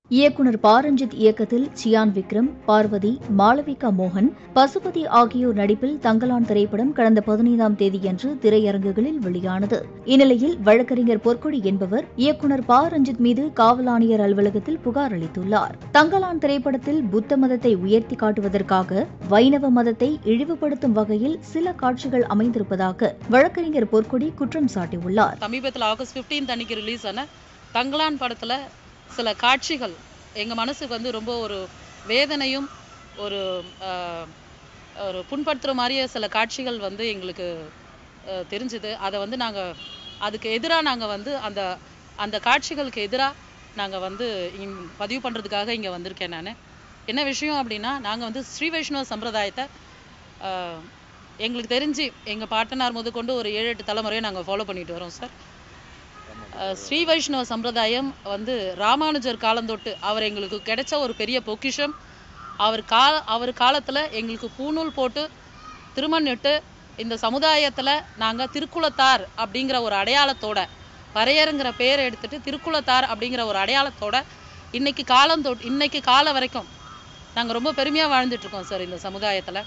இயக்குனர் பாரஞ்சித் இயக்கத்தில் சியான் விக்ரம் பார்வதி மாளவிகா மோகன் பசுபதி ஆகியோர் நடிப்பில் தங்கலான் திரைப்படம் கடந்த பதினைந்தாம் தேதியன்று திரையரங்குகளில் வெளியானது இந்நிலையில் வழக்கறிஞர் பொற்கொடி என்பவர் இயக்குனர் ப ரஞ்சித் மீது காவல் ஆணையர் அலுவலகத்தில் புகார் அளித்துள்ளார் தங்கலான் திரைப்படத்தில் புத்த மதத்தை உயர்த்தி காட்டுவதற்காக வைணவ மதத்தை இழிவுபடுத்தும் வகையில் சில காட்சிகள் அமைந்திருப்பதாக வழக்கறிஞர் பொற்கொடி குற்றம் சாட்டியுள்ளார் சமீபத்தில் ஆகஸ்ட் 15 அன்னைக்கு ரிலீஸ் ஆன தங்கலான் படத்தில் சில காட்சிகள் எங்கள் மனசுக்கு வந்து ரொம்ப ஒரு வேதனையும் ஒரு ஆஹ், ஒரு புண்படுத்துகிற மாதிரியே சில காட்சிகள் வந்து எங்களுக்கு ஆஹ், தெரிஞ்சுது அதை வந்து நாங்கள் அதுக்கு எதிராக நாங்கள் வந்து அந்த அந்த காட்சிகளுக்கு எதிராக நாங்கள் வந்து இங் பதிவு பண்ணுறதுக்காக இங்கே வந்திருக்கேன் நான் என்ன விஷயம் அப்படின்னா நாங்கள் வந்து ஸ்ரீ வைஷ்ணவ சம்பிரதாயத்தை ஆஹ், எங்களுக்கு தெரிஞ்சு எங்கள் பாட்டனார் முதற்கொண்டு ஒரு ஏழு எட்டு தலைமுறையை நாங்கள் ஃபாலோ பண்ணிட்டு வரோம் சார் அஹ் ஸ்ரீ வைஷ்ணவ சம்பிரதாயம் வந்து ராமானுஜர் காலந்தொட்டு அவர் எங்களுக்கு கிடைச்ச ஒரு பெரிய பொக்கிஷம் அவர் கால அவர் காலத்தில் எங்களுக்கு பூணூல் போட்டு திருமணிட்டு இந்த சமுதாயத்தில் நாங்கள் திருக்குலத்தார் அப்படிங்கிற ஒரு அடையாளத்தோட பறையருங்கிற பேரை எடுத்துட்டு திருக்குலத்தார் அப்படிங்கிற ஒரு அடையாளத்தோட இன்னைக்கு காலந்தொட்டு இன்னைக்கு காலம் வரைக்கும் நாங்கள் ரொம்ப பெருமையாக வாழ்ந்துட்டு இருக்கோம் சார் இந்த சமுதாயத்தில்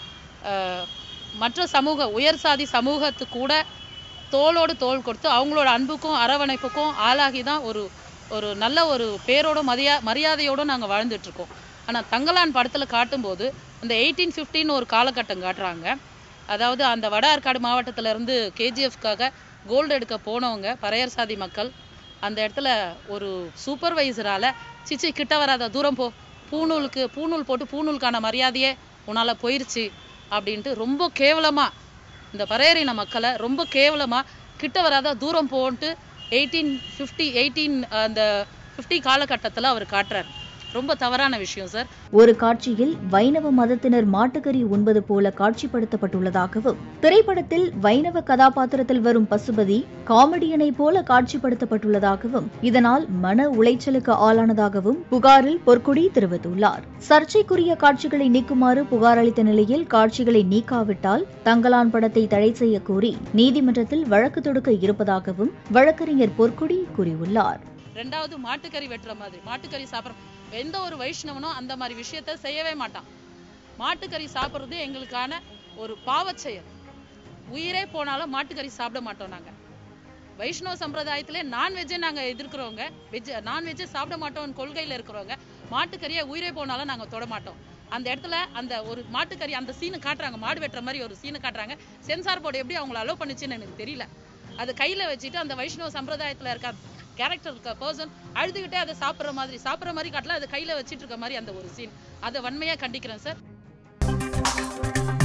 மற்ற சமூக உயர் சாதி சமூகத்துக்கு கூட தோளோடு தோள் கொடுத்து அவங்களோட அன்புக்கும் அரவணைப்புக்கும் ஆளாகி தான் ஒரு ஒரு நல்ல ஒரு பேரோட மரியா மரியாதையோடு நாங்கள் வாழ்ந்துட்டு இருக்கோம் ஆனால் தங்கலான் படத்தில் காட்டும்போது அந்த எயிட்டீன் ஃபிஃப்டின்னு ஒரு காலகட்டம் காட்டுறாங்க அதாவது அந்த வட ஆற்காடு மாவட்டத்துல இருந்து கேஜிஎஃப்காக கோல்டு எடுக்க போனவங்க பறையர் சாதி மக்கள் அந்த இடத்துல ஒரு சூப்பர்வைசரால் சிச்சி கிட்ட வராத தூரம் போ பூணூலுக்கு பூணூல் போட்டு பூணூலுக்கான மரியாதையே உன்னால் போயிருச்சு அப்படின்ட்டு ரொம்ப கேவலமாக இந்த பறையரின மக்களை ரொம்ப கேவலமாக கிட்ட வராத தூரம் போன்ட்டு எயிட்டீன் ஃபிஃப்டி எயிட்டீன் அந்த ஃபிஃப்டி காலகட்டத்தில் அவர் காட்டுறார் ரொம்ப தவறான விஷயம் சார் ஒரு காட்சியில் வைணவ மதத்தினர் மாட்டுக்கறி உண்பது போல காட்சிப்படுத்தப்பட்டுள்ளதாகவும் திரைப்படத்தில் வைணவ கதாபாத்திரத்தில் வரும் பசுபதி காமெடியனைப் போல காட்சிப்படுத்தப்பட்டுள்ளதாகவும் இதனால் மன உளைச்சலுக்கு ஆளானதாகவும் புகாரில் பொற்குடி தெரிவித்துள்ளார் சர்ச்சைக்குரிய காட்சிகளை நீக்குமாறு புகார் அளித்த நிலையில் காட்சிகளை நீக்காவிட்டால் தங்கலான் படத்தை தடை செய்ய கோரி நீதிமன்றத்தில் வழக்கு தொடுக்க இருப்பதாகவும் வழக்கறிஞர் பொற்குடி கூறியுள்ளார் ரெண்டாவது மாட்டுக்கறி வெட்டுற மாதிரி மாட்டுக்கறி சாப்பிட்ற எந்த ஒரு வைஷ்ணவனும் அந்த மாதிரி விஷயத்த செய்யவே மாட்டான் மாட்டுக்கறி சாப்பிட்றது எங்களுக்கான ஒரு பாவச் செயல் உயிரே போனாலும் மாட்டுக்கறி சாப்பிட மாட்டோம் நாங்க வைஷ்ணவ சம்பிரதாயத்திலே நான்வெஜ்ஜை நாங்க எதிர்க்கிறவங்க வெஜ் நான்வெஜ்ஜை சாப்பிட மாட்டோம்னு கொள்கையில இருக்கிறவங்க மாட்டுக்கறியை உயிரே போனாலும் நாங்க தொட மாட்டோம் அந்த இடத்துல அந்த ஒரு மாட்டுக்கறி அந்த சீனு காட்டுறாங்க மாடு வெட்டுற மாதிரி ஒரு சீனு காட்டுறாங்க சென்சார் போர்டு எப்படி அவங்கள அலோவ் பண்ணுச்சுன்னு எனக்கு தெரியல அது கையில வச்சுட்டு அந்த வைஷ்ணவ சம்பிரதாயத்துல இருக்க கேரக்டர் இருக்க பர்சன் அழுதுகிட்டே அதை சாப்பிட்ற மாதிரி சாப்பிட்ற மாதிரி காட்டல அதை கையில வச்சிட்டு இருக்க மாதிரி அந்த ஒரு சீன் அதை வன்மையா கண்டிக்கிறேன் சார்